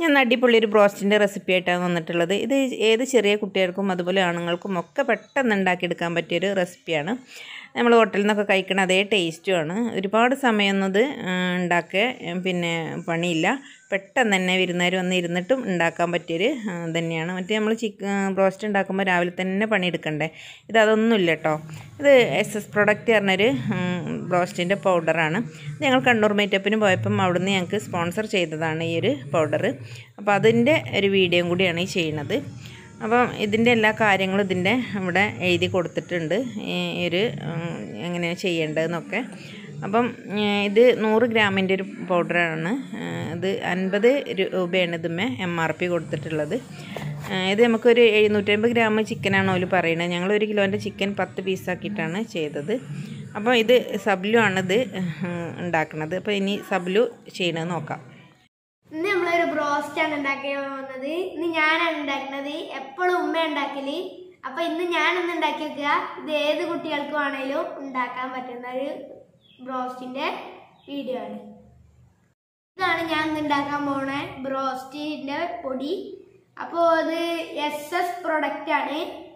ഞാൻ അടിപൊളി ഒരു ബ്രോസ്റ്റിൻ്റെ റെസിപ്പി ആയിട്ടാണ് വന്നിട്ടുള്ളത് ഇത് ഏത് ചെറിയ കുട്ടികൾക്കും അതുപോലെ ആണുങ്ങൾക്കും ഒക്കെ പെട്ടെന്ന് ഉണ്ടാക്കിയെടുക്കാൻ പറ്റിയൊരു റെസിപ്പിയാണ് നമ്മൾ ഹോട്ടലിൽ നിന്നൊക്കെ കഴിക്കണ അതേ ടേസ്റ്റുമാണ് ഒരുപാട് സമയമൊന്നും ഇത് ഉണ്ടാക്കുക പിന്നെ പണിയില്ല പെട്ടെന്ന് തന്നെ വിരുന്നുകാർ വന്ന് ഇരുന്നിട്ടും ഉണ്ടാക്കാൻ പറ്റിയൊരു ആ, തന്നെയാണ് മറ്റേ നമ്മൾ ചിക്കൻ ബ്രോസ്റ്റ് ഉണ്ടാക്കുമ്പോൾ രാവിലെ തന്നെ പണിയെടുക്കണ്ടേ ഇത് അതൊന്നുമില്ല കേട്ടോ ഇത് എസ് എസ് പ്രൊഡക്റ്റ് പറഞ്ഞൊരു ബ്രോസ്റ്റിൻ്റെ പൗഡറാണ് ഇത് ഞങ്ങൾ കണ്ണൂർ മേറ്റപ്പിന് പോയപ്പം അവിടുന്ന് ഞങ്ങൾക്ക് സ്പോൺസർ ചെയ്തതാണ് ഈ ഒരു പൗഡർ അപ്പോൾ അതിൻ്റെ ഒരു വീഡിയോയും കൂടിയാണ് ഈ ചെയ്യുന്നത് അപ്പം ഇതിൻ്റെ എല്ലാ കാര്യങ്ങളും ഇതിൻ്റെ ഇവിടെ എഴുതി കൊടുത്തിട്ടുണ്ട് ഈ ഒരു ഉം, എങ്ങനെയാണ് ചെയ്യേണ്ടതെന്നൊക്കെ അപ്പം ഏ, ഇത് നൂറ് ഗ്രാമിൻ്റെ ഒരു പൗഡറാണ് ഏ, ഇത് അൻപത് രൂപയാണ് ഇതുമേ എം ആർ പി കൊടുത്തിട്ടുള്ളത് ഏ, ഇത് നമുക്കൊരു എഴുന്നൂറ്റമ്പത് ഗ്രാം ചിക്കനാണ് അവർ പറയുന്നത് ഞങ്ങൾ ഒരു കിലോൻ്റെ ചിക്കൻ പത്ത് പീസാക്കിയിട്ടാണ് ചെയ്തത് അപ്പോൾ ഇത് സബ്ലു ആണിത് ഉണ്ടാക്കുന്നത് അപ്പോൾ ഇനി സബ്ലു ചെയ്യണത് നോക്കാം ഇന്ന് നമ്മളൊരു ബ്രോസ്റ്റ് ആണ് ഉണ്ടാക്കാൻ പോകുന്നത് ഇന്ന് ഞാനാണ് ഉണ്ടാക്കുന്നത് എപ്പോഴും ഉമ്മ ഉണ്ടാക്കല് അപ്പൊ ഇന്ന് ഞാനൊന്ന് ഉണ്ടാക്കി വെക്കുക ഇത് ഏത് കുട്ടികൾക്ക് വേണേലും ഉണ്ടാക്കാൻ പറ്റുന്ന ഒരു ബ്രോസ്റ്റിന്റെ വീഡിയോ ആണ് ഇതാണ് ഞാൻ ഇന്ന് ഉണ്ടാക്കാൻ പോണ ബ്രോസ്റ്റിന്റെ പൊടി അപ്പോൾ അത് എസ് എസ് പ്രൊഡക്റ്റ് ആണ്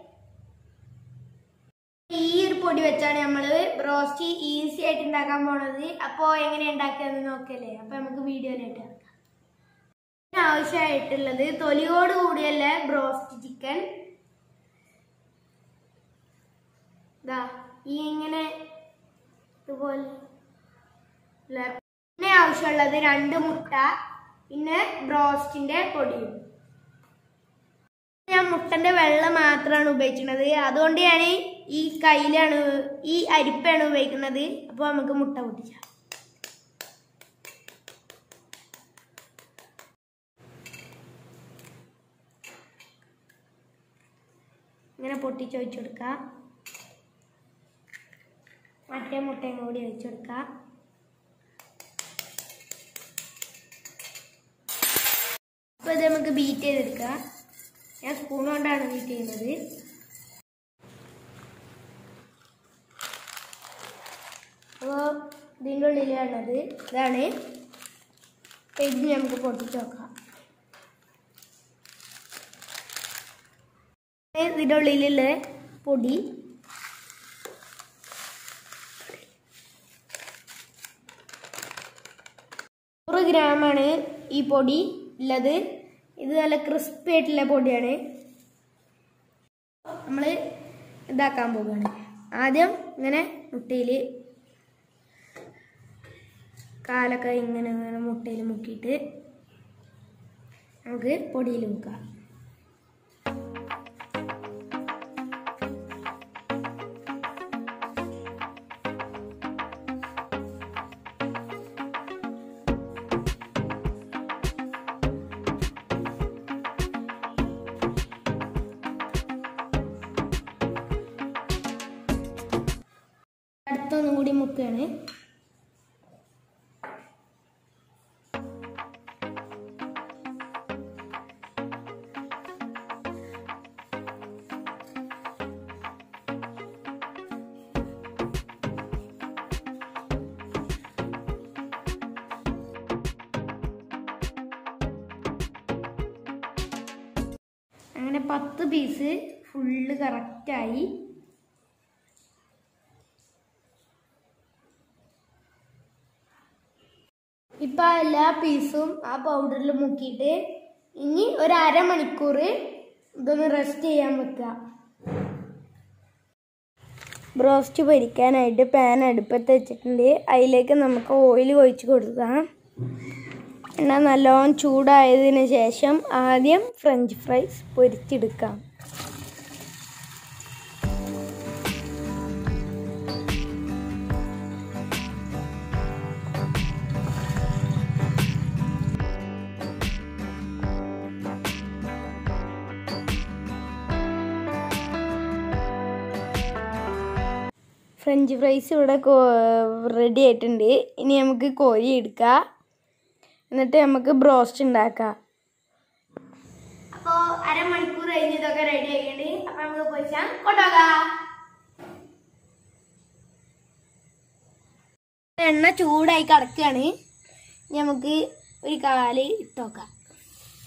ഈ ഒരു പൊടി വെച്ചാണ് നമ്മൾ ബ്രോസ്റ്റ് ഈസി ആയിട്ട് ഉണ്ടാക്കാൻ പോണത് അപ്പോൾ എങ്ങനെ ഉണ്ടാക്കിയെന്ന് നോക്കല്ലേ അപ്പൊ നമുക്ക് വീഡിയോയിലിട്ട് ആവശ്യമായിട്ടുള്ളത് തൊലിയോട് കൂടിയല്ല ബ്രോസ്റ്റ് ചിക്കൻ ദാ ഈ ഇങ്ങനെ ഇതുപോലെ ഉള്ള പിന്നെ ആവശ്യമുള്ളത് രണ്ട് മുട്ട പിന്നെ ബ്രോസ്റ്റിന്റെ പൊടിയും ഞാൻ മുട്ടന്റെ വെള്ളം മാത്രമാണ് ഉപയോഗിക്കുന്നത് അതുകൊണ്ട് ഞാൻ ഈ കയ്യിലാണ് ഈ അരിപ്പാണ് ഉപയോഗിക്കുന്നത് അപ്പോൾ നമുക്ക് മുട്ട പൊട്ടിച്ചാം ഇങ്ങനെ പൊട്ടിച്ച് ഒഴിച്ചു കൊടുക്കുക മറ്റേ മുട്ടയും കൂടി ഒഴിച്ചു കൊടുക്കുക അപ്പോൾ ഇത് നമുക്ക് ബീറ്റ് ചെയ്തെടുക്കുക ഞാൻ സ്പൂൺ കൊണ്ടാണ് ബീറ്റ് ചെയ്യുന്നത് അപ്പോൾ ഇതിൻ്റെ ഉള്ളിലാണത് ഇതാണ് അപ്പോൾ ഇത് നമുക്ക് പൊട്ടിച്ച് നോക്കാം ഇതിൻ്റെ ഉള്ളിലുള്ള പൊടി നൂറ് ഗ്രാമാണ് ഈ പൊടി ഉള്ളത് ഇത് നല്ല ക്രിസ്പി ആയിട്ടുള്ള പൊടിയാണ് നമ്മൾ ഇതാക്കാൻ പോവുകയാണ് ആദ്യം ഇങ്ങനെ മുട്ടയിൽ കാലൊക്കെ ഇങ്ങനെ ഇങ്ങനെ മുട്ടയിൽ മുക്കിയിട്ട് നമുക്ക് പൊടിയിൽ മുക്കാം അടുത്തൊന്നും കൂടി മുക്കുകയാണ് അങ്ങനെ പത്ത് പീസ് ഫുള്ള് കറക്റ്റായി ഇപ്പം ആ എല്ലാ പീസും ആ പൗഡറിൽ മുക്കിയിട്ട് ഇനി ഒരു അരമണിക്കൂർ ഇതൊന്ന് റെസ്റ്റ് ചെയ്യാൻ വെക്കുക ബ്രോസ്റ്റ് പൊരിക്കാനായിട്ട് പാൻ അടുപ്പത്ത് വെച്ചിട്ടുണ്ട് അതിലേക്ക് നമുക്ക് ഓയിൽ ഒഴിച്ച് കൊടുക്കാം എണ്ണ നല്ലോണം ചൂടായതിനു ശേഷം ആദ്യം ഫ്രഞ്ച് ഫ്രൈസ് പൊരിച്ചെടുക്കാം ഫ്രഞ്ച് ഫ്രൈസ് ഇവിടെ റെഡി ആയിട്ടുണ്ട് ഇനി നമുക്ക് കോരി എടുക്കാം എന്നിട്ട് നമുക്ക് ബ്രോസ്റ്റ് ഉണ്ടാക്കാം അപ്പോൾ അരമണിക്കൂർ കഴിഞ്ഞ് ഇതൊക്കെ റെഡി ആയിട്ടുണ്ട് അപ്പോൾ നമുക്ക് പൊരിച്ചാൽ കൊണ്ടുപോകാം എണ്ണ ചൂടായി കിടക്കുകയാണ് ഇനി നമുക്ക് ഒരു കാല് ഇട്ട് നോക്കാം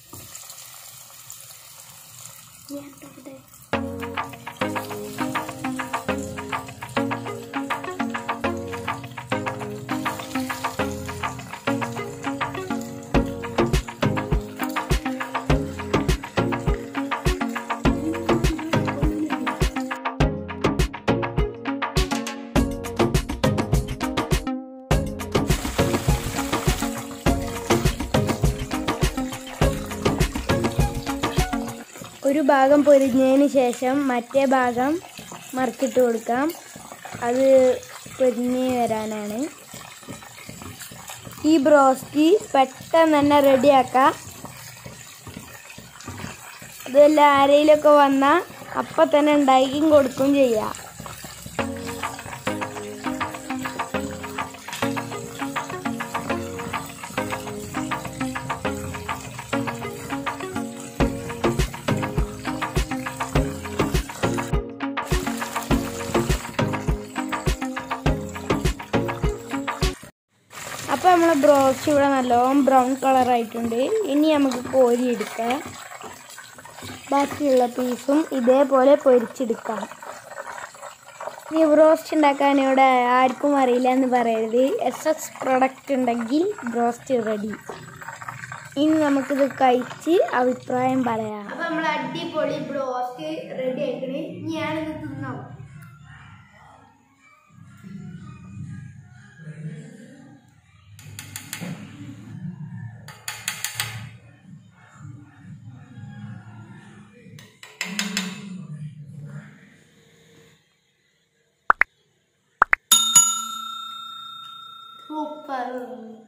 ഒരു ഭാഗം പൊരിഞ്ഞതിന് ശേഷം മറ്റേ ഭാഗം മറിച്ചിട്ട് കൊടുക്കാം അത് പൊരിഞ്ഞ് വരാനാണ് ഈ ബ്രോസ്റ്റ് പെട്ടെന്ന് തന്നെ റെഡിയാക്കാം അതല്ല ആരെയിലൊക്കെ വന്നാൽ അപ്പം തന്നെ ഉണ്ടാക്കിയും കൊടുക്കും ചെയ്യാം അപ്പോൾ നമ്മളെ ബ്രോസ്റ്റ് ഇവിടെ നല്ലോണം ബ്രൗൺ കളർ ആയിട്ടുണ്ട് ഇനി നമുക്ക് കോരിയെടുക്കാം ബാക്കിയുള്ള പീസും ഇതേപോലെ പൊരിച്ചെടുക്കാം ഈ ബ്രോസ്റ്റ് ഉണ്ടാക്കാൻ ഇവിടെ ആർക്കും അറിയില്ല എന്ന് പറയരുത് എസ് എസ് പ്രൊഡക്റ്റ് ഉണ്ടെങ്കിൽ ബ്രോസ്റ്റ് റെഡി ഇനി നമുക്കിത് കഴിച്ച് അഭിപ്രായം പറയാം അപ്പോൾ നമ്മൾ അടിപൊളി ബ്രോസ്റ്റ് റെഡി ആയിക്കണേ ഞാനിത് തിന്നാം സൂപ്പർ